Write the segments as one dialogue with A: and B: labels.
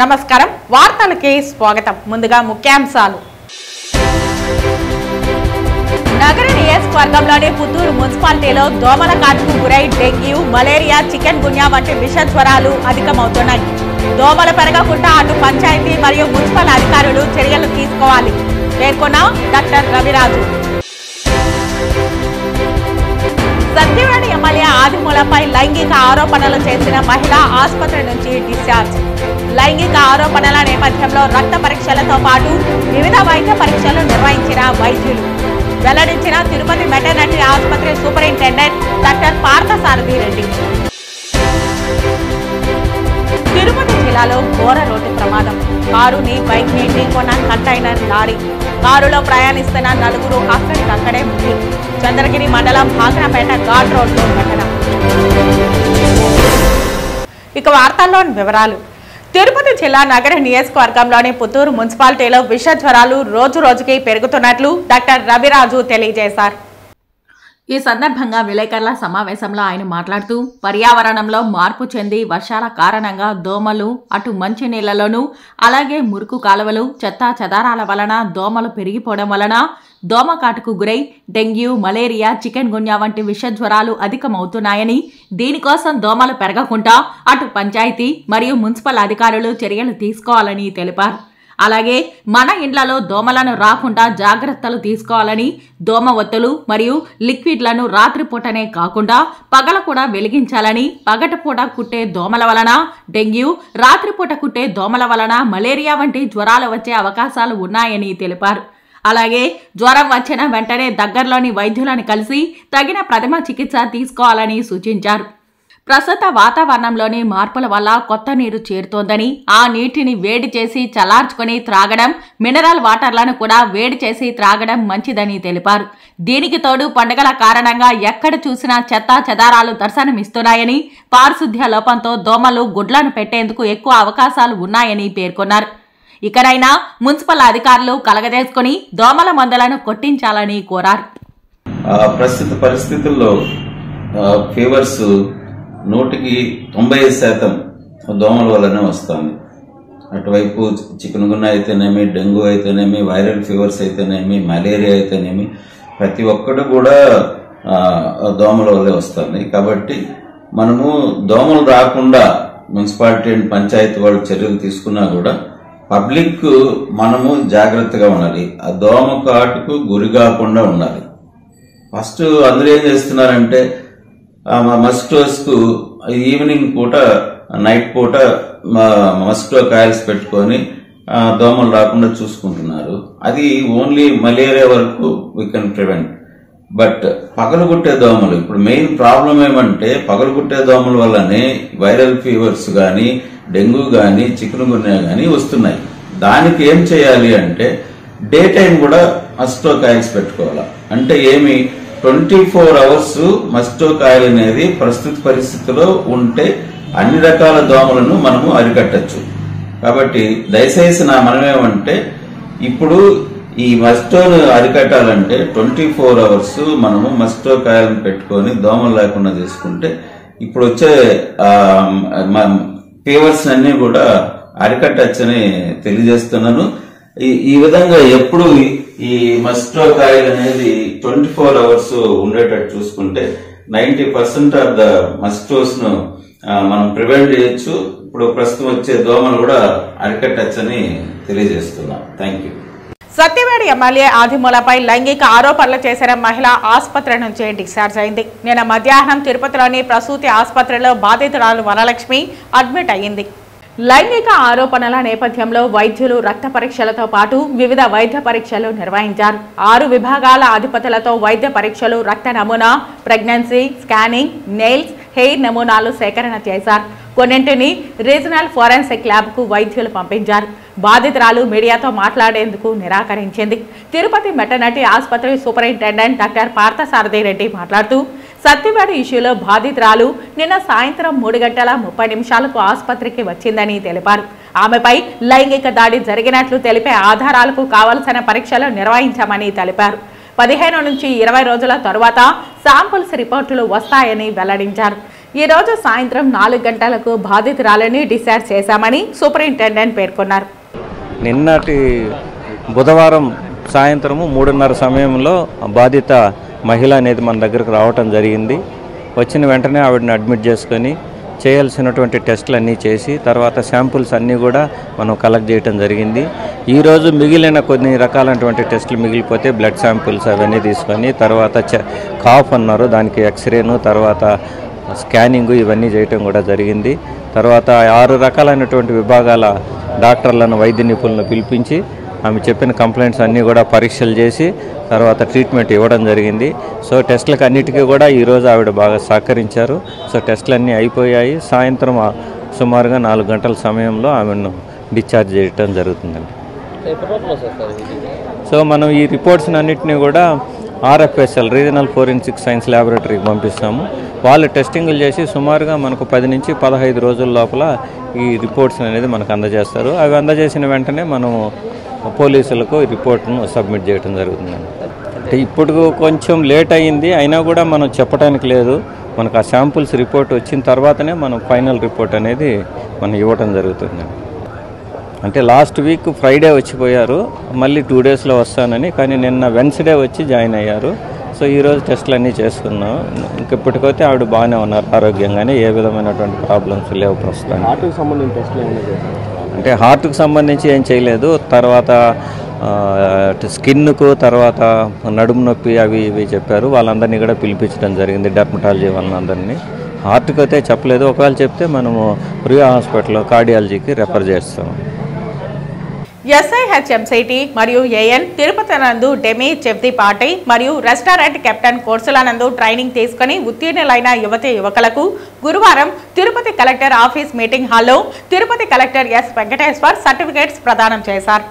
A: నమస్కారం వార్తలకి స్వాగతం ముందుగా ముఖ్యాంశాలు నగర నియోజకవర్గంలోని పుత్తూరు మున్సిపాలిటీలో దోమల కాటుకు గురై డెంగ్యూ మలేరియా చికెన్ గున్యా వంటి విష జ్వరాలు అధికమవుతున్నాయి దోమలు పెరగకుండా అటు పంచాయతీ మరియు మున్సిపల్ అధికారులు చర్యలు తీసుకోవాలి పేర్కొన్న డాక్టర్ రవిరాజు సత్యవాడ ఎమ్మెల్యే ఆదిమూలపై లైంగిక ఆరోపణలు చేసిన మహిళ ఆసుపత్రి నుంచి డిశ్చార్జ్ లైంగిక ఆరోపణల నేపథ్యంలో రక్త పరీక్షలతో పాటు వివిధ వైద్య పరీక్షలు నిర్వహించిన వైద్యులు వెల్లడించిన తిరుపతి మెటర్నిటీ ఆసుపత్రి సూపరింటెండెంట్ డాక్టర్ పార్థసారథి రెడ్డి తిరుపతి జిల్లాలో ఘోర రోడ్డు ప్రమాదం కారుని బైక్ ని ఢీకొన్న కంటైనర్ లారీ కారులో ప్రయాణిస్తున్న నలుగురు అక్కడికక్కడే మృతి చంద్రగిరి మండలం భాగ్రపేట ఘాట్ రోడ్లో ఘటన ఇక వార్తల్లోని వివరాలు తిరుపతి జిల్లా నగర నియోజకవర్గంలోని పుత్తూరు మున్సిపాలిటీలో విష జ్వరాలు రోజు రోజుకి పెరుగుతున్నట్లు డాక్టర్ రవిరాజు తెలియజేశారు ఈ సందర్భంగా విలేకరుల సమావేశంలో ఆయన మాట్లాడుతూ పర్యావరణంలో మార్పు చెంది వర్షాల కారణంగా దోమలు అటు మంచి నీళ్లలోనూ అలాగే మురుకు కాలువలు చెత్తా చెదారాల వలన దోమలు పెరిగిపోవడం వలన దోమకాటుకు గురై డెంగ్యూ మలేరియా చికెన్ గున్యా వంటి విష జ్వరాలు అధికమవుతున్నాయని దీనికోసం దోమలు పెరగకుండా అటు పంచాయతీ మరియు మున్సిపల్ అధికారులు చర్యలు తీసుకోవాలని తెలిపారు అలాగే మన ఇండ్లలో దోమలను రాకుండా జాగ్రత్తలు తీసుకోవాలని దోమ ఒత్తులు మరియు లిక్విడ్లను రాత్రిపూటనే కాకుండా పగల కూడా వెలిగించాలని పగటిపూట కుట్టే దోమల వలన డెంగ్యూ రాత్రిపూట కుట్టే దోమల వలన మలేరియా వంటి జ్వరాలు వచ్చే అవకాశాలు ఉన్నాయని తెలిపారు అలాగే జ్వరం వచ్చిన వెంటనే దగ్గరలోని వైద్యులను కలిసి తగిన ప్రథమ చికిత్స తీసుకోవాలని సూచించారు ప్రస్తుత వాతావరణంలోని మార్పుల వల్ల కొత్త నీరు చేరుతోందని ఆ నీటిని వేడి చేసి చల్లార్చుకొని త్రాగడం మినరల్ వాటర్లను కూడా వేడి చేసి త్రాగడం మంచిదని తెలిపారు దీనికి తోడు పండుగల కారణంగా ఎక్కడ చూసినా చెత్తా చెదారాలు దర్శనమిస్తున్నాయని పారిశుద్ధ్య లోపంతో దోమలు గుడ్లను పెట్టేందుకు ఎక్కువ అవకాశాలు ఉన్నాయని పేర్కొన్నారు ఇకనైనా మున్సిపల్ అధికారులు కలగదేసుకుని దోమల మందులను కొట్టించాలని కోరారు
B: ఆ ప్రస్తుత పరిస్థితుల్లో ఆ, ఫీవర్స్ నూటికి తొంభై ఐదు శాతం దోమల వల్లనే వస్తుంది అటువైపు చికెన్ గున్న అయితేనేమి డెంగ్యూ అయితేనేమి వైరల్ ఫీవర్స్ అయితేనేమి మలేరియా అయితేనేమి ప్రతి ఒక్కటి కూడా ఆ, దోమల వల్లే వస్తుంది కాబట్టి మనము దోమలు రాకుండా మున్సిపాలిటీ అండ్ పంచాయతీ వాళ్ళు చర్యలు తీసుకున్నా కూడా పబ్లిక్ మనము జాగ్రత్తగా ఉండాలి ఆ దోమ కాటుకు గురి కాకుండా ఉండాలి ఫస్ట్ అందరూ ఏం చేస్తున్నారంటే మస్కిటోస్ కు ఈవినింగ్ పూట నైట్ పూట మస్కిటో కాయల్స్ పెట్టుకొని ఆ, దోమలు రాకుండా చూసుకుంటున్నారు అది ఓన్లీ మలేరియా వరకు వీ కెన్ ప్రివెంట్ బట్ పగలగొట్టే దోమలు ఇప్పుడు మెయిన్ ప్రాబ్లం ఏమంటే పగలగొట్టే దోమల వల్లనే వైరల్ ఫీవర్స్ కానీ డెంగ్యూ కానీ చికెన్ గున్యా కానీ వస్తున్నాయి దానికి ఏం చేయాలి అంటే డే టైం కూడా మస్టో కాయిల్స్ పెట్టుకోవాలి అంటే ఏమి ట్వంటీ ఫోర్ అవర్స్ మస్టో కాయిల్ అనేది ప్రస్తుత పరిస్థితిలో ఉంటే అన్ని రకాల దోమలను మనము అరికట్టచ్చు కాబట్టి దయచేసి నా మనమేమంటే ఇప్పుడు ఈ మస్టోను అరికట్టాలంటే ట్వంటీ ఫోర్ అవర్స్ మనము మస్టో కాయలను పెట్టుకొని దోమలు లేకుండా చేసుకుంటే ఇప్పుడు వచ్చే ఫీవర్స్ అన్ని కూడా అరికట్టచ్చని తెలియజేస్తున్నాను ఈ ఈ విధంగా ఎప్పుడు ఈ- ఈ మస్టో కాయలు అనేది ట్వంటీ ఫోర్ అవర్స్ ఉండేటట్టు చూసుకుంటే నైన్టీ పర్సెంట్ ఆఫ్ ద మస్టోస్ ను ఆ, మనం ప్రివెంట్ చేయొచ్చు ఇప్పుడు ప్రస్తుతం వచ్చే దోమలు కూడా అరికట్టచ్చని తెలియజేస్తున్నాం థ్యాంక్ యూ
A: సత్యవేడి ఎమ్మెల్యే ఆదిమూలపై లైంగిక ఆరోపణలు చేసిన మహిళ ఆసుపత్రి నుంచి డిశ్చార్జ్ అయింది నిన్న మధ్యాహ్నం తిరుపతిలోని ప్రసూతి ఆసుపత్రిలో బాధితురాలు వరలక్ష్మి అడ్మిట్ అయ్యింది లైంగిక ఆరోపణల నేపథ్యంలో వైద్యులు రక్త పరీక్షలతో పాటు వివిధ వైద్య పరీక్షలు నిర్వహించారు ఆరు విభాగాల అధిపతులతో వైద్య పరీక్షలు రక్త నమూనా ప్రెగ్నెన్సీ స్కానింగ్ నెయిల్స్ హెయిర్ నమూనాలు సేకరణ చేశారు కొన్నింటిని రీజనల్ ఫోరెన్సిక్ ల్యాబ్కు వైద్యులు పంపించారు బాధితురాలు మీడియాతో మాట్లాడేందుకు నిరాకరించింది తిరుపతి మెటర్నిటీ ఆసుపత్రి సూపరింటెండెంట్ డాక్టర్ పార్థసారథి రెడ్డి మాట్లాడుతూ సత్యవేడు ఇష్యూలో బాధితురాలు నిన్న సాయంత్రం మూడు గంటల ముప్పై నిమిషాలకు ఆసుపత్రికి వచ్చిందని తెలిపారు ఆమెపై లైంగిక దాడి జరిగినట్లు తెలిపే ఆధారాలకు కావలసిన పరీక్షలు నిర్వహించామని తెలిపారు పదిహేను నుంచి ఇరవై రోజుల తరువాత శాంపుల్స్ రిపోర్టులు వస్తాయని వెల్లడించారు ఈ రోజు సాయంత్రం నాలుగు గంటలకు బాధితురాలని డిశ్చార్జ్ చేశామని సూపరింటెండెంట్ పేర్కొన్నారు
C: నిన్నటి బుధవారం సాయంత్రము మూడున్నర సమయంలో బాధిత మహిళ అనేది మన దగ్గరకు రావటం జరిగింది వచ్చిన వెంటనే ఆవిడని అడ్మిట్ చేసుకొని చేయాల్సినటువంటి టెస్టులు అన్నీ చేసి తర్వాత శాంపుల్స్ అన్నీ కూడా మనం కలెక్ట్ చేయటం జరిగింది ఈరోజు మిగిలిన కొన్ని రకాలైనటువంటి టెస్టులు మిగిలిపోతే బ్లడ్ శాంపుల్స్ అవన్నీ తీసుకొని తర్వాత చె- కాఫ్ అన్నారు దానికి ఎక్స్రేను తర్వాత స్కానింగ్ ఇవన్నీ చేయటం కూడా జరిగింది తర్వాత ఆరు రకాలైనటువంటి విభాగాల డాక్టర్లను వైద్య నిపుణులను పిలిపించి ఆమె చెప్పిన కంప్లైంట్స్ అన్నీ కూడా పరీక్షలు చేసి తర్వాత ట్రీట్మెంట్ ఇవ్వడం జరిగింది సో టెస్టులకు అన్నిటికీ కూడా ఈరోజు ఆవిడ బాగా సహకరించారు సో టెస్టులు అన్నీ అయిపోయాయి సాయంత్రం ఆ సుమారుగా నాలుగు గంటల సమయంలో ఆమెను డిశ్చార్జ్ చేయటం జరుగుతుందండి సో మనం ఈ రిపోర్ట్స్ అన్నింటినీ కూడా ఆర్ఎఫ్ఎస్ఎల్ రీజనల్ ఫోరెన్సిక్ సైన్స్ ల్యాబొరేటరీకి పంపిస్తాము వాళ్ళు టెస్టింగ్లు చేసి సుమారుగా మనకు పది నుంచి పదహైదు రోజుల లోపల ఈ రిపోర్ట్స్ అనేది మనకు అందజేస్తారు అవి అందజేసిన వెంటనే మనము పోలీసులకు ఈ రిపోర్ట్ను సబ్మిట్ చేయడం జరుగుతుందండి అంటే ఇప్పుడు కొంచెం లేట్ అయ్యింది అయినా కూడా మనం చెప్పడానికి లేదు మనకు ఆ శాంపుల్స్ రిపోర్ట్ వచ్చిన తర్వాతనే మనం ఫైనల్ రిపోర్ట్ అనేది మనం ఇవ్వటం జరుగుతుందండి అంటే లాస్ట్ వీక్ ఫ్రైడే వచ్చిపోయారు మళ్ళీ టూ డేస్లో వస్తానని కానీ నిన్న వెన్స్డే వచ్చి జాయిన్ అయ్యారు సో ఈరోజు టెస్టులు అన్నీ చేసుకున్నాం ఇంకెప్పటికైతే ఆవిడ బాగానే ఉన్నారు ఆరోగ్యంగానే ఏ విధమైనటువంటి ప్రాబ్లమ్స్ లేవు ప్రస్తుతానికి
D: హార్ట్కి సంబంధించిన టెస్ట్లు ఏమైనా చేశారు
C: అంటే హార్ట్కి సంబంధించి ఏం చేయలేదు తర్వాత ఆ, స్కిన్కు తర్వాత నడుము నొప్పి అవి ఇవి చెప్పారు వాళ్ళందరినీ కూడా పిలిపించడం జరిగింది డెర్మటాలజీ వాళ్ళందరినీ హార్ట్కి అయితే చెప్పలేదు ఒకవేళ చెప్తే మనము రియా హాస్పిటల్ కార్డియాలజీకి రెఫర్ చేస్తాం
A: ఎస్ఐహెచ్ఎంసైటి మరియు ఏఎన్ తిరుపతి నందు డెమి చెఫ్ది పార్టీ మరియు రెస్టారెంట్ కెప్టెన్ కోర్సుల నందు ట్రైనింగ్ తీసుకుని ఉత్తీర్ణులైన యువతి యువకులకు గురువారం తిరుపతి కలెక్టర్ ఆఫీస్ మీటింగ్ హాల్లో Tirupati collector S Venkateshwar certificates ప్రదానం చేశారు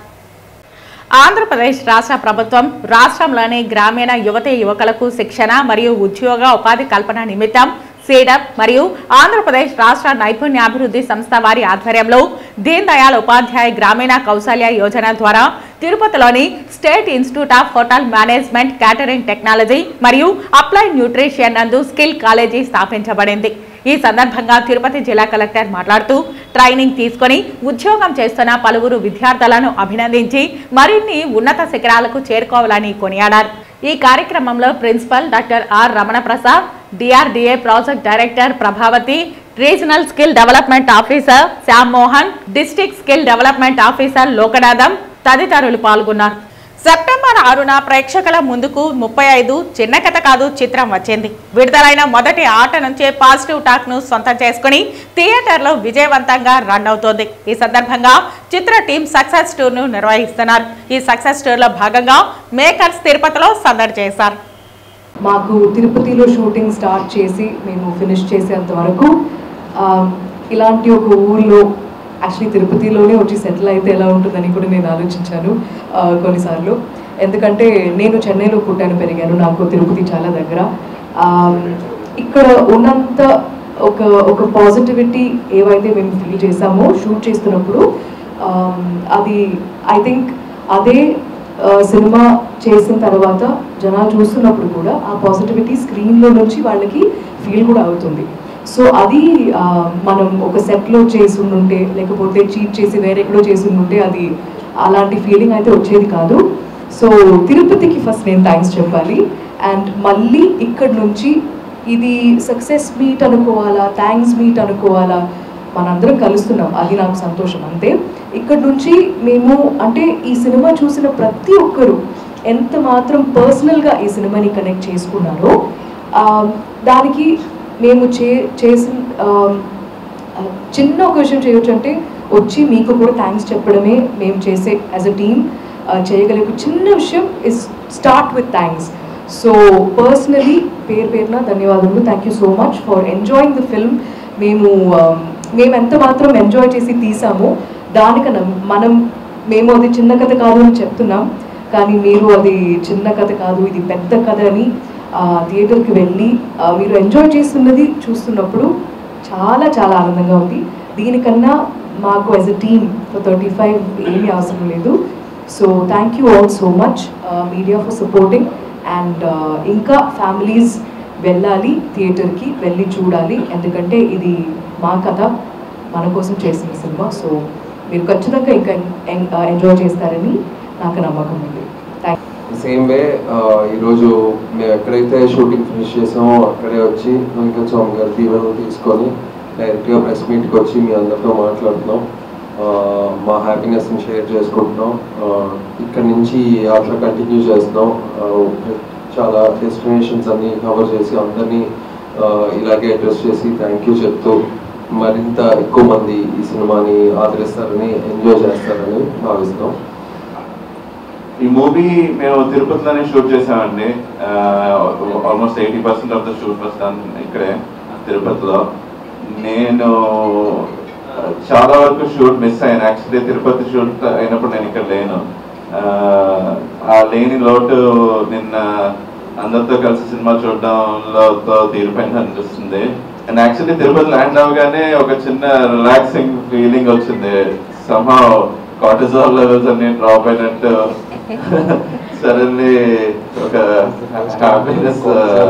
A: ఆంధ్రప్రదేశ్ రాష్ట్ర ప్రభుత్వం రాష్ట్రంలోని గ్రామీణ యువతి యువకులకు శిక్షణ మరియు ఉద్యోగ ఉపాధి కల్పన నిమిత్తం సీడప్ మరియు ఆంధ్రప్రదేశ్ రాష్ట్ర నైపుణ్యాభివృద్ధి సంస్థ వారి ఆధ్వర్యంలో దీన్ దయాళ్ ఉపాధ్యాయ గ్రామీణ కౌశల్య యోజన ద్వారా తిరుపతిలోని state institute of hotel management catering technology మరియు అప్లైడ్ న్యూట్రిషన్ నందు స్కిల్ కాలేజీ స్థాపించబడింది ఈ సందర్భంగా తిరుపతి జిల్లా కలెక్టర్ మాట్లాడుతూ ట్రైనింగ్ తీసుకొని ఉద్యోగం చేస్తున్న పలువురు విద్యార్థులను అభినందించి మరిన్ని ఉన్నత శిఖరాలకు చేరుకోవాలని కొనియాడారు ఈ కార్యక్రమంలో principal doctor R Ramana Prasad DRDA project director Prabhavati regional skill development officer Shyam Mohan district skill development officer Lokanatham తదితరులు పాల్గొన్నారు సెప్టెంబర్ ఆరున ప్రేక్షకుల ముందుకు ముప్పై ఐదు చిన్న కథ కాదు చిత్రం వచ్చింది విడుదలైన మొదటి ఆట నుంచే పాజిటివ్ టాక్ ను సొంతం చేసుకుని థియేటర్లో విజయవంతంగా రన్ అవుతోంది ఈ సందర్భంగా చిత్ర టీం సక్సెస్ టూర్ ను నిర్వహిస్తున్నారు ఈ సక్సెస్ టూర్ లో భాగంగా మేకర్స్ తిరుపతిలో సందడి చేశారు
E: మాకు తిరుపతిలో షూటింగ్ స్టార్ట్ చేసి మేము ఫినిష్ చేసేంత వరకు ఆ, ఇలాంటి ఒక ఊర్లో యాక్చువల్లీ తిరుపతిలోనే వచ్చి సెటిల్ అయితే ఎలా ఉంటుందని కూడా నేను ఆలోచించాను ఆ, కొన్నిసార్లు ఎందుకంటే నేను చెన్నైలో పుట్టాను పెరిగాను నాకు తిరుపతి చాలా దగ్గర ఆ, ఇక్కడ ఉన్నంత ఒక ఒక పాజిటివిటీ ఏవైతే మేము ఫీల్ చేసామో షూట్ చేస్తున్నప్పుడు ఆ, అది ఐ థింక్ అదే ఆ, సినిమా చేసిన తర్వాత జనాలు చూస్తున్నప్పుడు కూడా ఆ పాజిటివిటీ స్క్రీన్లో నుంచి వాళ్ళకి ఫీల్ కూడా అవుతుంది సో అది ఆ, మనం ఒక సెట్లో చేసి ఉంటే లేకపోతే చీట్ చేసి వేరెక్కడో చేసి ఉంటే అది అలాంటి ఫీలింగ్ అయితే వచ్చేది కాదు సో తిరుపతికి ఫస్ట్ నేను థ్యాంక్స్ చెప్పాలి అండ్ మళ్ళీ ఇక్కడ నుంచి ఇది సక్సెస్ మీట్ అనుకోవాలా థ్యాంక్స్ మీట్ అనుకోవాలా మనందరం కలుస్తున్నాం అది నాకు సంతోషం అంతే ఇక్కడ నుంచి మేము అంటే ఈ సినిమా చూసిన ప్రతి ఒక్కరు ఎంత మాత్రం పర్సనల్గా ఈ సినిమాని కనెక్ట్ చేసుకున్నారో ఆ, దానికి మేము చే చేసిన ఆ, ఆ, చిన్న ఒక విషయం చేయొచ్చు అంటే వచ్చి మీకు కూడా థ్యాంక్స్ చెప్పడమే మేము చేసే యాజ్ అ టీమ్ చేయగలిగే ఒక చిన్న విషయం is start with thanks so personally పేరు పేరున ధన్యవాదములు thank you so much for enjoying the film మేము ఆ, మేము ఎంత మాత్రం ఎంజాయ్ చేసి తీసామో దానికన్నా మనం మేము అది చిన్న కథ కాదు అని చెప్తున్నాం కానీ మీరు అది చిన్న కథ కాదు ఇది పెద్ద కథ అని ఆ, థియేటర్కి వెళ్ళి ఆ, మీరు ఎంజాయ్ చేస్తున్నది చూస్తున్నప్పుడు చాలా చాలా ఆనందంగా ఉంది దీనికన్నా మాకు as a team for thirty five ఏమీ అవసరం లేదు so thank you all so much media for supporting and ఇంకా ఫ్యామిలీస్ వెళ్ళాలి థియేటర్కి వెళ్ళి చూడాలి ఎందుకంటే ఇది మా కథ మన కోసం చేసిన సినిమా సో మీరు ఖచ్చితంగా ఇంకా ఎంజాయ్ చేస్తారని నాకు నమ్మకం ఉంది థ్యాంక్
F: సేమ్ వే ఈరోజు మేము ఎక్కడైతే షూటింగ్ ఫినిష్ చేసామో అక్కడే వచ్చి వెంకట స్వామి గారి దీవెనలు తీసుకొని డైరెక్ట్గా ప్రెస్ మీట్కి వచ్చి మీ అందరితో మాట్లాడుతున్నాం ఆ, మా హ్యాపీనెస్ని షేర్ చేసుకుంటున్నాం ఆ, ఇక్కడ నుంచి అట్లా కంటిన్యూ చేస్తున్నాం ఆ, చాలా డెస్టినేషన్స్ అన్ని కవర్ చేసి అందరినీ ఆ, ఇలాగే అడ్రస్ చేసి థ్యాంక్ యూ చెప్తూ మరింత ఎక్కువ మంది ఈ సినిమాని ఆదరిస్తారని ఎంజాయ్ చేస్తారని భావిస్తున్నాం
G: ఈ మూవీ మేము తిరుపతిలోనే షూట్ చేసామండి almost eighty percent of the shoot was done ఇక్కడే తిరుపతిలో నేను ఆ, చాలా వరకు షూట్ మిస్ అయ్యాను యాక్చువల్లీ తిరుపతి షూట్ అయినప్పుడు నేను ఇక్కడ లేను ఆ, ఆ లేని లోటు నిన్న అందరితో కలిసి సినిమా చూడడంలో తో తీరిపోయింది అనిపిస్తుంది అండ్ యాక్చువల్లీ తిరుపతి ల్యాండ్ అవగానే ఒక చిన్న రిలాక్సింగ్ ఫీలింగ్ వచ్చింది సమ్హా కార్టిజాల్ లెవెల్స్ అన్ని డ్రాప్ అయినట్టు సడన్లీ ఒక హ్యాపీనెస్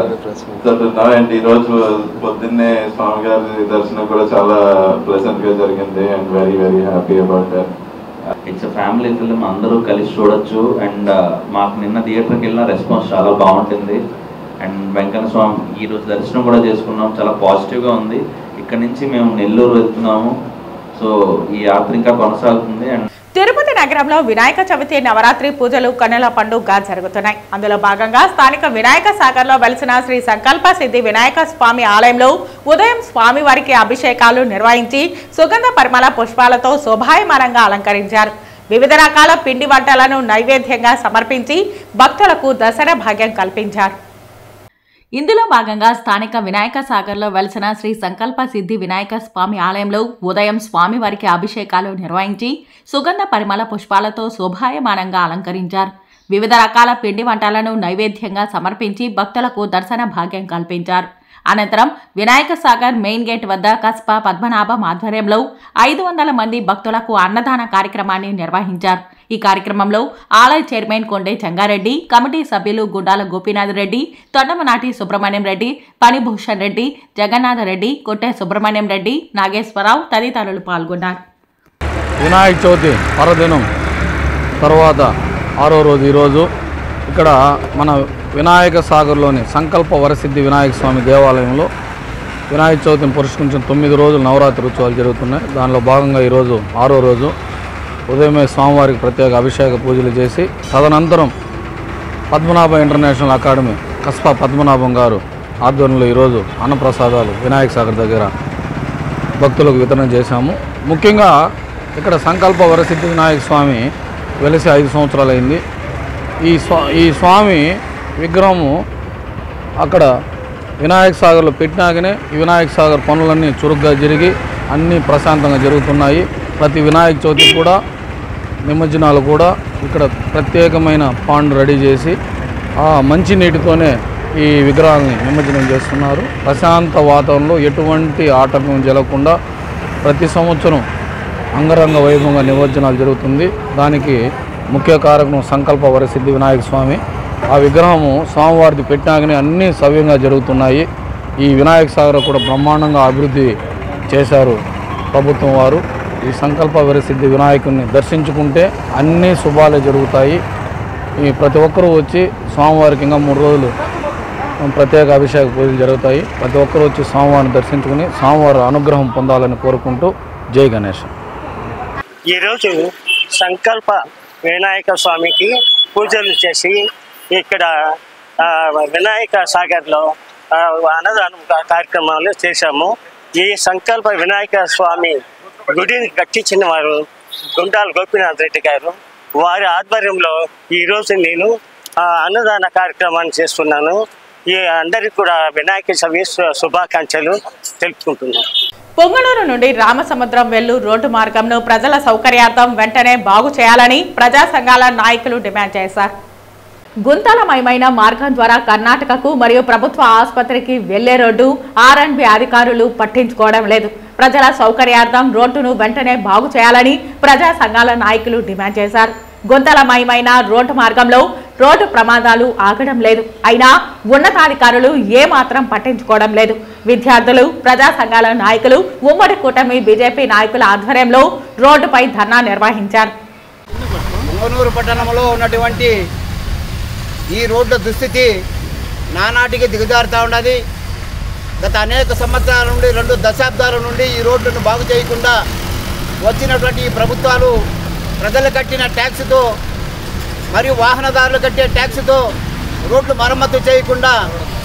G: అండ్ ఈ రోజు పొద్దున్నే స్వామి గారి దర్శనం కూడా చాలా ప్లెజెంట్ గా జరిగింది and very very happy about that
H: it's family film అందరూ కలిసి చూడొచ్చు అండ్ మాకు నిన్న థియేటర్కి వెళ్ళిన రెస్పాన్స్ చాలా బాగుంటుంది అండ్ వెంకన్న స్వామి ఈ రోజు దర్శనం కూడా చేసుకున్నాం చాలా పాజిటివ్గా ఉంది ఇక్కడ నుంచి మేము నెల్లూరు వెళ్తున్నాము సో ఈ యాత్ర ఇంకా కొనసాగుతుంది అండ్
A: తిరుపతి నగరంలో వినాయక చవితి నవరాత్రి పూజలు కన్నుల పండుగగా జరుగుతున్నాయి అందులో భాగంగా స్థానిక వినాయక సాగర్లో వెలిసిన శ్రీ సంకల్ప సిద్ధి వినాయక స్వామి ఆలయంలో ఉదయం స్వామివారికి అభిషేకాలు నిర్వహించి సుగంధ పరిమళ పుష్పాలతో శోభాయమానంగా అలంకరించారు వివిధ రకాల పిండి వంటలను నైవేద్యంగా సమర్పించి భక్తులకు దసరా భాగ్యం కల్పించారు ఇందులో భాగంగా స్థానిక వినాయక సాగర్లో వెలిసిన శ్రీ సంకల్ప సిద్ధి వినాయక స్వామి ఆలయంలో ఉదయం స్వామివారికి అభిషేకాలు నిర్వహించి సుగంధ పరిమళ పుష్పాలతో శోభాయమానంగా అలంకరించారు వివిధ రకాల పిండి వంటలను నైవేద్యంగా సమర్పించి భక్తులకు దర్శన భాగ్యం కల్పించారు అనంతరం వినాయక సాగర్ మెయిన్ గేట్ వద్ద కస్పా పద్మనాభం ఆధ్వర్యంలో ఐదు వందల మంది భక్తులకు అన్నదాన కార్యక్రమాన్ని నిర్వహించారు ఈ కార్యక్రమంలో ఆలయ చైర్మన్ కొండే చెంగారెడ్డి కమిటీ సభ్యులు గుండాల గోపీనాథ్ రెడ్డి తొండమనాటి సుబ్రహ్మణ్యం రెడ్డి పనిభూషణ్ రెడ్డి జగన్నాథ రెడ్డి కొట్టే సుబ్రహ్మణ్యం రెడ్డి నాగేశ్వరరావు తదితరులు పాల్గొన్నారు
I: వినాయక చవితి పర్వదినం తర్వాత ఆరో రోజు ఈరోజు ఇక్కడ మన వినాయక సాగర్లోని సంకల్ప వరసిద్ధి వినాయక స్వామి దేవాలయంలో వినాయక చవితిని పురస్కరించిన తొమ్మిది రోజులు నవరాత్రి ఉత్సవాలు జరుగుతున్నాయి దానిలో భాగంగా ఈరోజు ఆరో రోజు ఉదయమే స్వామివారికి ప్రత్యేక అభిషేక పూజలు చేసి తదనంతరం పద్మనాభ ఇంటర్నేషనల్ అకాడమీ కస్పా పద్మనాభం గారు ఆధ్వర్యంలో ఈరోజు అన్నప్రసాదాలు వినాయక సాగర్ దగ్గర భక్తులకు వితరణ చేశాము ముఖ్యంగా ఇక్కడ సంకల్ప వరసిద్ధి వినాయక స్వామి వెలిసి ఐదు సంవత్సరాలు అయింది ఈ స్వా ఈ స్వామి విగ్రహము అక్కడ వినాయక సాగర్లో పెట్టినాకనే ఈ వినాయక సాగర్ పనులన్నీ చురుగ్గా జరిగి అన్నీ ప్రశాంతంగా జరుగుతున్నాయి ప్రతి వినాయక చవితి కూడా నిమజ్జనాలు కూడా ఇక్కడ ప్రత్యేకమైన పాండ్ రెడీ చేసి ఆ మంచి నీటితోనే ఈ విగ్రహాలని నిమజ్జనం చేస్తున్నారు ప్రశాంత వాతావరణంలో ఎటువంటి ఆటంకం జరగకుండా ప్రతి సంవత్సరం అంగరంగ వైభవంగా నిమజ్జనాలు జరుగుతుంది దానికి ముఖ్య కారకం సంకల్ప వరసిద్ధి వినాయక స్వామి ఆ విగ్రహము స్వామివారిది పెట్టినాకనే అన్నీ సవ్యంగా జరుగుతున్నాయి ఈ వినాయక సాగర్ కూడా బ్రహ్మాండంగా అభివృద్ధి చేశారు ప్రభుత్వం వారు ఈ సంకల్ప వరసిద్ధి వినాయకుడిని దర్శించుకుంటే అన్ని శుభాలే జరుగుతాయి ఈ ప్రతి ఒక్కరూ వచ్చి స్వామివారికి ఇంకా మూడు రోజులు ప్రత్యేక అభిషేక పూజలు జరుగుతాయి ప్రతి ఒక్కరూ వచ్చి స్వామివారిని దర్శించుకుని స్వామివారి అనుగ్రహం పొందాలని కోరుకుంటూ జై గణేష్
J: ఈరోజు సంకల్ప వినాయక స్వామికి పూజలు చేసి ఇక్కడ ఆ, వినాయక సాగర్లో ఆ, అన్నదానం కా- కార్యక్రమాలు చేశాము ఈ సంకల్ప వినాయక స్వామి గుడిని కట్టించిన వారు గుండాల గోపీనాథ్ రెడ్డి గారు వారి ఆధ్వర్యంలో ఈరోజు నేను ఆ, అన్నదాన కార్యక్రమాన్ని చేస్తున్నాను ఈ అందరికీ కూడా వినాయక చవితి శు- శుభాకాంక్షలు తెలుపుకుంటున్నాను
A: పొంగనూరు నుండి రామసముద్రం వెళ్ళు రోడ్డు మార్గంను ప్రజల సౌకర్యార్థం వెంటనే బాగు చేయాలని ప్రజా సంఘాల నాయకులు డిమాండ్ చేశారు గుంతలమయమైన మార్గం ద్వారా కర్ణాటకకు మరియు ప్రభుత్వ ఆసుపత్రికి వెళ్లే రోడ్డు ఆర్ఎండ్బి అధికారులు పట్టించుకోవడం లేదు ప్రజల సౌకర్యార్థం రోడ్డును వెంటనే బాగు చేయాలని ప్రజా సంఘాల నాయకులు డిమాండ్ చేశారు గుంతలమయమైన రోడ్డు మార్గంలో రోడ్డు ప్రమాదాలు ఆగడం లేదు అయినా ఉన్నతాధికారులు ఏమాత్రం పట్టించుకోవడం లేదు విద్యార్థులు ప్రజా సంఘాల నాయకులు ఉమ్మడి కూటమి బీజేపీ నాయకుల ఆధ్వర్యంలో రోడ్డుపై ధర్నా నిర్వహించారు
K: పొంగనూరు పట్టణంలో ఉన్నటువంటి ఈ రోడ్ల దుస్థితి నానాటికి దిగజారుతూ ఉన్నది గత అనేక సంవత్సరాల నుండి రెండు దశాబ్దాల నుండి ఈ రోడ్లను బాగు చేయకుండా వచ్చినటువంటి ఈ ప్రభుత్వాలు ప్రజలు కట్టిన ట్యాక్స్తో మరియు వాహనదారులు కట్టే ట్యాక్స్తో రోడ్లు మరమ్మతు చేయకుండా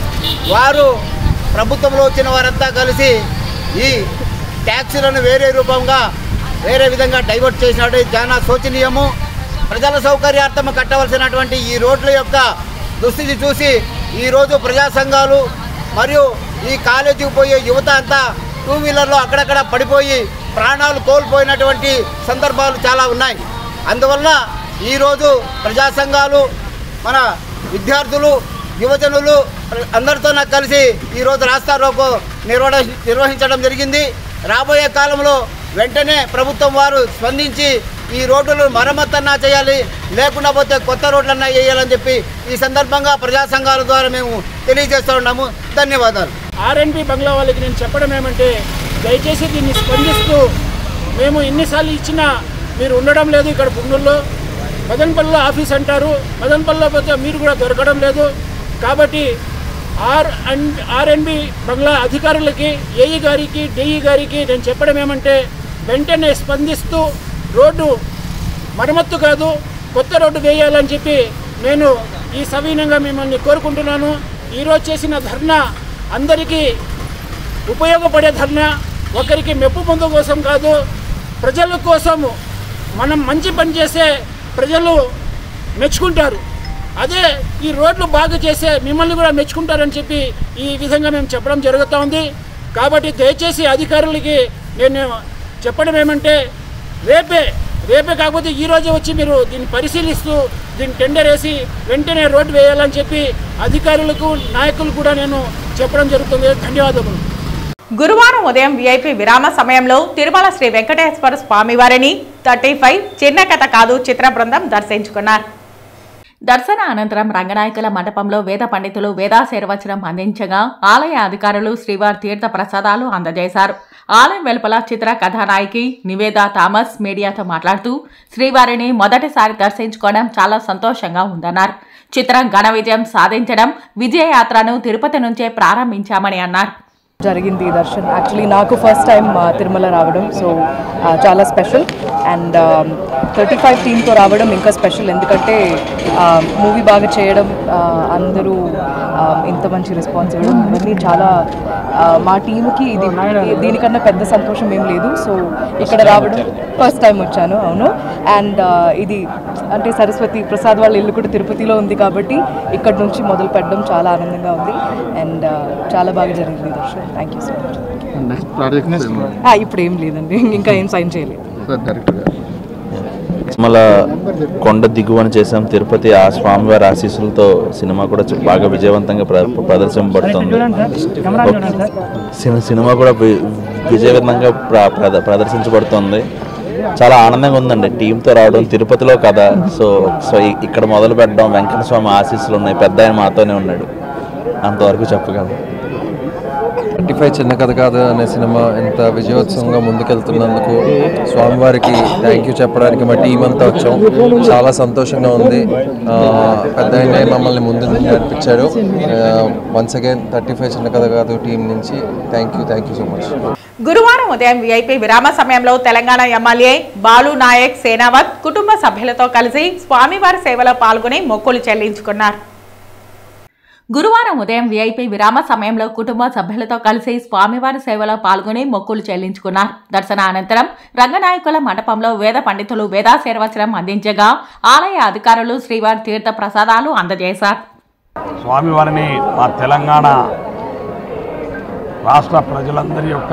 K: వారు ప్రభుత్వంలో వచ్చిన వారంతా కలిసి ఈ ట్యాక్సీలను వేరే రూపంగా వేరే విధంగా డైవర్ట్ చేసినట్టు చాలా శోచనీయము ప్రజల సౌకర్యార్థం కట్టవలసినటువంటి ఈ రోడ్ల యొక్క దుస్థితి చూసి ఈరోజు ప్రజా సంఘాలు మరియు ఈ కాలేజీకి పోయే యువత అంతా టూ వీలర్లో అక్కడక్కడ పడిపోయి ప్రాణాలు కోల్పోయినటువంటి సందర్భాలు చాలా ఉన్నాయి అందువల్ల ఈరోజు ప్రజా సంఘాలు మన విద్యార్థులు యువజనులు అందరితో నాకు కలిసి ఈరోజు రాస్తా రోకో నిర్వహ నిర్వహించడం జరిగింది రాబోయే కాలంలో వెంటనే ప్రభుత్వం వారు స్పందించి ఈ రోడ్లను మరమ్మతన్నా చేయాలి లేకుండా పోతే కొత్త రోడ్లన్నా వేయాలని చెప్పి ఈ సందర్భంగా ప్రజా సంఘాల ద్వారా మేము తెలియజేస్తూ ఉన్నాము ధన్యవాదాలు
L: ఆర్ఎన్బి బంగ్లా వాళ్ళకి నేను చెప్పడం ఏమంటే దయచేసి దీన్ని స్పందిస్తూ మేము ఎన్నిసార్లు ఇచ్చినా మీరు ఉండడం లేదు ఇక్కడ పుంగూరులో మదన్పల్లిలో ఆఫీస్ అంటారు మదన్పల్లిలో పోతే మీరు కూడా దొరకడం లేదు కాబట్టి ఆర్ అండ్ ఆర్ఎన్బి బంగ్లా అధికారులకి ఏఈ గారికి డిఈ గారికి నేను చెప్పడం ఏమంటే వెంటనే స్పందిస్తూ రోడ్డు మరమ్మత్తు కాదు కొత్త రోడ్డు వేయాలని చెప్పి నేను ఈ సవీనంగా మిమ్మల్ని కోరుకుంటున్నాను ఈరోజు చేసిన ధర్నా అందరికీ ఉపయోగపడే ధర్నా ఒకరికి మెప్పు పొందు కోసం కాదు ప్రజల కోసము మనం మంచి పని చేసే ప్రజలు మెచ్చుకుంటారు అదే ఈ రోడ్లు బాగా చేసే మిమ్మల్ని కూడా మెచ్చుకుంటారని చెప్పి ఈ విధంగా మేము చెప్పడం జరుగుతూ ఉంది కాబట్టి దయచేసి అధికారులకి నేను చెప్పడం ఏమంటే రేపే రేపే కాకపోతే ఈ రోజే వచ్చి మీరు దీన్ని పరిశీలిస్తూ దీన్ని టెండర్ వేసి వెంటనే రోడ్డు వేయాలని చెప్పి అధికారులకు నాయకులు కూడా నేను చెప్పడం జరుగుతుంది ధన్యవాదములు
A: గురువారం ఉదయం విఐపి విరామ సమయంలో తిరుమల శ్రీ వెంకటేశ్వర స్వామివారిని థర్టీ ఫైవ్ చిన్న కథ కాదు చిత్ర బృందం దర్శించుకున్నారు దర్శన అనంతరం రంగనాయకుల మండపంలో వేద పండితులు వేదాశీర్వచనం అందించగా ఆలయ అధికారులు శ్రీవారి తీర్థ ప్రసాదాలు అందజేశారు ఆలయం వెలుపల చిత్ర కథానాయకి నివేద థామస్ మీడియాతో మాట్లాడుతూ శ్రీవారిని మొదటిసారి దర్శించుకోవడం చాలా సంతోషంగా ఉందన్నారు చిత్రం ఘన విజయం సాధించడం విజయయాత్రను తిరుపతి నుంచే ప్రారంభించామని అన్నారు
E: జరిగింది ఈ దర్శన్ యాక్చువల్లీ నాకు ఫస్ట్ టైం తిరుమల రావడం సో చాలా స్పెషల్ అండ్ థర్టీ ఫైవ్ టీమ్తో రావడం ఇంకా స్పెషల్ ఎందుకంటే మూవీ బాగా చేయడం ఆ, అందరూ ఆ, ఇంత మంచి రెస్పాన్స్ ఇవ్వడం ఇవన్నీ చాలా ఆ, మా టీంకి ఇది దీనికన్నా పెద్ద సంతోషం ఏం లేదు సో ఇక్కడ రావడం ఫస్ట్ టైం వచ్చాను అవును అండ్ ఇది అంటే సరస్వతి ప్రసాద్ వాళ్ళ ఇల్లు కూడా తిరుపతిలో ఉంది కాబట్టి ఇక్కడ నుంచి మొదలు పెట్టడం చాలా ఆనందంగా ఉంది అండ్ చాలా బాగా జరిగింది దర్శనం thank you so much
M: next project
E: ఇప్పుడు ఏం లేదండి ఇంకా ఏం సైన్ చేయలేదు
M: డైరెక్ట్గా
N: తిరుమల కొండ దిగువన చేసాం తిరుపతి ఆ స్వామివారి ఆశీస్సులతో సినిమా కూడా చ- బాగా విజయవంతంగా ప్ర- ప్రదర్శింపబడుతుంది సిని- సినిమా కూడా వి- విజయవంతంగా ప్ర- ప్రద- ప్రదర్శించబడుతుంది చాలా ఆనందంగా ఉందండి టీంతో రావడం తిరుపతిలో కదా సో సో ఇ- ఇక్కడ మొదలు పెట్టడం వెంకట స్వామి ఆశీస్సులు ఉన్నాయి పెద్ద ఆయన మాతోనే ఉన్నాడు అంతవరకు చెప్పగలను
O: థర్టీ ఫైవ్ చిన్న కథ కాదు అనే సినిమా ఇంత విజయోత్సవంగా ముందుకెళ్తున్నందుకు స్వామివారికి థ్యాంక్ యూ చెప్పడానికి మా టీం అంతా వచ్చాం చాలా సంతోషంగా ఉంది ఆ, పెద్ద ఆయనే మమ్మల్ని ముందు నడిపించాడు వన్స్ అగైన్ థర్టీ ఫైవ్ చిన్న కథ కాదు టీం నుంచి thank you thank you so much
A: గురువారం ఉదయం విఐపి విరామ సమయంలో తెలంగాణ ఎమ్మెల్యే బాలు నాయక్ సేనావత్ కుటుంబ సభ్యులతో కలిసి స్వామివారి సేవలో పాల్గొని మొక్కులు చెల్లించుకున్నారు గురువారం ఉదయం విఐపి విరామ సమయంలో కుటుంబ సభ్యులతో కలిసి స్వామివారి సేవలో పాల్గొని మొక్కులు చెల్లించుకున్నారు దర్శన అనంతరం రంగనాయకుల మండపంలో వేద పండితులు వేదాశీర్వచనం అందించగా ఆలయ అధికారులు శ్రీవారి తీర్థ ప్రసాదాలు అందజేశారు
P: స్వామివారిని మా తెలంగాణ రాష్ట్ర ప్రజలందరి యొక్క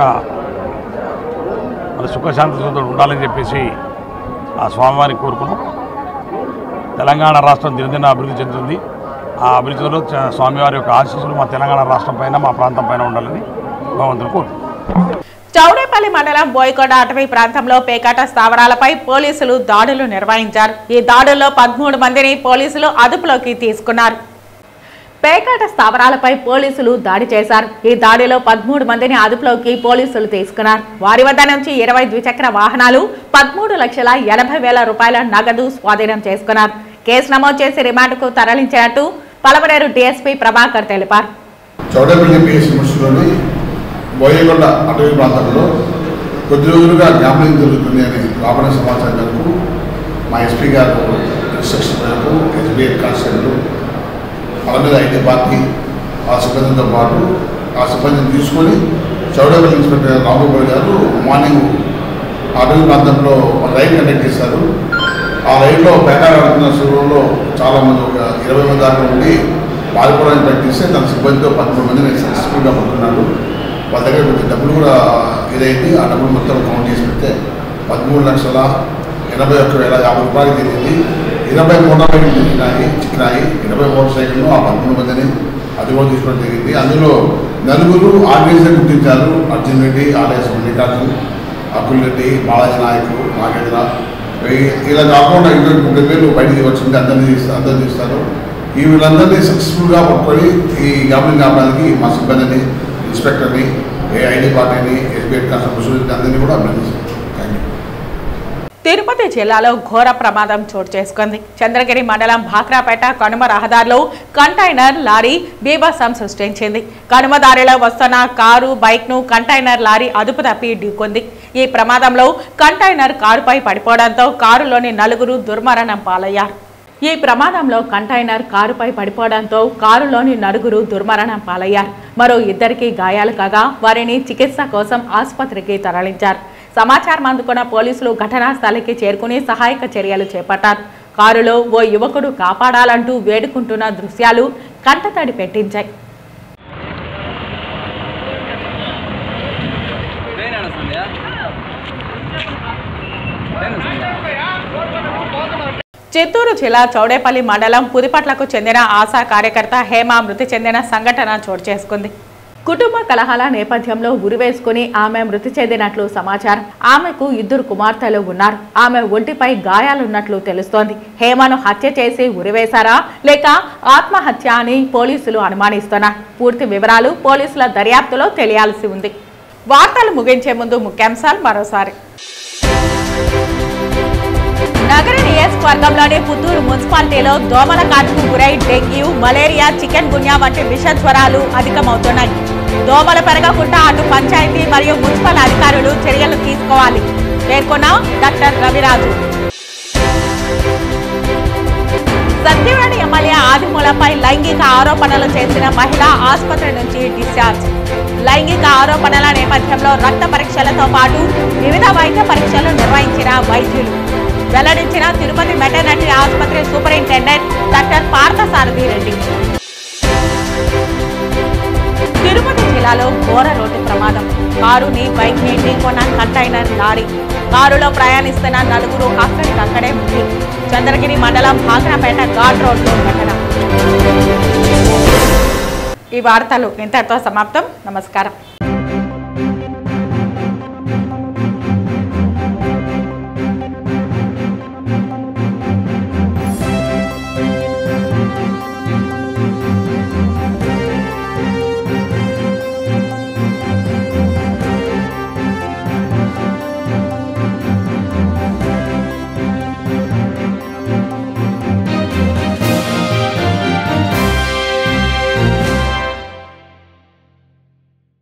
P: మన సుఖశాంతితో ఉండాలని చెప్పేసి ఆ స్వామివారిని కోరుకున్నాం తెలంగాణ రాష్ట్రం దినదిన అభివృద్ధి చెందుతుంది ఆ అభివృద్ధిలో చ- స్వామివారి యొక్క ఆశీస్సులు మా తెలంగాణ రాష్ట్రం పైన మా ప్రాంతం పైన ఉండాలని భగవంతుని కోరుకుంటున్నాం
A: చౌడేపల్లి చౌడేపల్లి మండలం బోయకొండ అటవీ ప్రాంతంలో పేకాట స్థావరాలపై పోలీసులు దాడులు నిర్వహించారు ఈ దాడుల్లో పదమూడు మందిని పోలీసులు అదుపులోకి తీసుకున్నారు పేకాట స్థావరాలపై పోలీసులు దాడి చేశారు ఈ దాడిలో పదమూడు మందిని అదుపులోకి పోలీసులు తీసుకున్నారు వారి వద్ద నుంచి ఇరవై ద్విచక్ర వాహనాలు పదమూడు లక్షల ఎనభై వేల రూపాయల నగదు స్వాధీనం చేసుకున్నారు కేసు నమోదు చేసి రిమాండ్కు తరలించినట్టు పలమనేరు డీఎస్పీ ప్రభాకర్ తెలిపారు
Q: చౌడపల్లి పిఎస్ మున్సిపల్లోని బోయకొండ అటవీ ప్రాంతంలో కొద్ది రోజులుగా గ్యాంబ్లింగ్ జరుగుతుంది అని రాబడిన సమాచారం మేరకు మా ఎస్పీ గారు ఇన్స్ట్రక్షన్ మేరకు ఎస్బీఐ కానిస్టేబుల్ వాళ్ళ మీద ఐటీ పార్టీ ఆ సిబ్బందితో పాటు ఆ సిబ్బందిని తీసుకొని చౌడపల్లి ఇన్స్పెక్టర్ రామగోపాల్ గారు మార్నింగ్ అటవీ ప్రాంతంలో ఒక రైడ్ కండక్ట్ చేశారు ఆ రైడ్లో పేకాడ ఆడుతున్న సమయంలో చాలామంది ఒక ఇరవై మంది దాకా ఉండి పాల్గొనడానికి ప్రయత్నిస్తే తన సిబ్బందితో పదమూడు మందిని సక్సెస్ఫుల్గా పట్టుకున్నాడు వాళ్ళ దగ్గర కొంచెం డబ్బులు కూడా ఇదైంది ఆ డబ్బులు మొత్తం కౌంట్ చేసి పెడితే పదమూడు లక్షల ఎనభై ఒక్క వేల యాభై రూపాయలు తిరిగింది ఇరవై మోటార్ సైకిల్ చిక్కినాయి చిక్కినాయి ఇరవై మోటార్ సైకిళ్ళు ఆ పదమూడు మందిని అది కూడా తీసుకోవడం జరిగింది అందులో నలుగురు ఆర్గనైజర్ గుర్తించారు అర్జున్ రెడ్డి ఆర్ఎస్ మల్లికార్జున్ అకుల్ రెడ్డి బాలాజీ నాయకు నాగేంద్ర ఈ- ఇలా కాకుండా ఇరవై ముప్పై పేర్లు బయటికి వచ్చింది అందరినీ తీస్తారు అందరినీ తీస్తారు ఈ వీళ్ళందరినీ సక్సెస్ఫుల్గా పట్టుకొని ఈ గ్యాబ్లింగ్ ఆపడానికి మా సిబ్బందిని ఇన్స్పెక్టర్ని ఏ ఐడి పార్టీని ఎస్బీఐ కాన్స్టేబుల్ అందరినీ కూడా అభినందిస్తాను థ్యాంక్ యూ
A: తిరుపతి జిల్లాలో ఘోర ప్రమాదం చోటు చేసుకుంది చంద్రగిరి మండలం భాక్రాపేట కనుమ రహదారిలో కంటైనర్ లారీ బీభత్సం సృష్టించింది కనుమ దారిలో వస్తున్న కారు బైక్ ను కంటైనర్ లారీ అదుపు తప్పి ఢీకొంది ఈ ప్రమాదంలో కంటైనర్ కారుపై పడిపోవడంతో కారులోని నలుగురు దుర్మరణం పాలయ్యారు ఈ ప్రమాదంలో కంటైనర్ కారుపై పడిపోవడంతో కారులోని నలుగురు దుర్మరణం పాలయ్యారు మరో ఇద్దరికి గాయాలు కాగా వారిని చికిత్స కోసం ఆసుపత్రికి తరలించారు సమాచారం అందుకున్న పోలీసులు ఘటనా స్థలికి చేరుకుని సహాయక చర్యలు చేపట్టారు కారులో ఓ యువకుడు కాపాడాలంటూ వేడుకుంటున్న దృశ్యాలు కంటతడి పెట్టించాయి చిత్తూరు జిల్లా చౌడేపల్లి మండలం పుదిపట్లకు చెందిన ఆశా కార్యకర్త హేమ మృతి చెందిన సంఘటన చోటు చేసుకుంది కుటుంబ కలహాల నేపథ్యంలో ఉరివేసుకుని ఆమె మృతి చెందినట్లు సమాచారం ఆమెకు ఇద్దరు కుమార్తెలు ఉన్నారు ఆమె ఒంటిపై గాయాలున్నట్లు తెలుస్తోంది హేమను హత్య చేసి ఉరివేశారా లేక ఆత్మహత్య అని పోలీసులు అనుమానిస్తున్నారు పూర్తి వివరాలు పోలీసుల దర్యాప్తులో తెలియాల్సి ఉంది వార్తలు ముగించే ముందు ముఖ్యాంశాలు మరోసారి నగర నియోజకవర్గంలోని పుత్తూరు మున్సిపాలిటీలో దోమల కాటుకు గురై డెంగ్యూ మలేరియా చికెన్ గున్యా వంటి విష జ్వరాలు అధికమవుతున్నాయి దోమలు పెరగకుండా అటు పంచాయతీ మరియు మున్సిపల్ అధికారులు చర్యలు తీసుకోవాలి పేర్కొన్న డాక్టర్ రవిరాజు సత్యవాడి ఎమ్మెల్యే ఆదిమూలపై లైంగిక ఆరోపణలు చేసిన మహిళ ఆసుపత్రి నుంచి డిశ్చార్జ్ లైంగిక ఆరోపణల నేపథ్యంలో రక్త పరీక్షలతో పాటు వివిధ వైద్య పరీక్షలు నిర్వహించిన వైద్యులు వెల్లడించిన తిరుపతి వెటర్నరీ ఆసుపత్రి సూపరింటెండెంట్ డాక్టర్ పార్థసారథి రెడ్డి తిరుపతి జిల్లాలో ఘోర రోడ్డు ప్రమాదం కారుని బైక్ ని ఢీకొన్న కంటైనర్ లారీ కారులో ప్రయాణిస్తున్న నలుగురు అక్కడికక్కడే మృతి చంద్రగిరి మండలం భాగ్రపేట ఘాట్ రోడ్లో ఘటన ఈ వార్తలు ఇంతటితో సమాప్తం నమస్కారం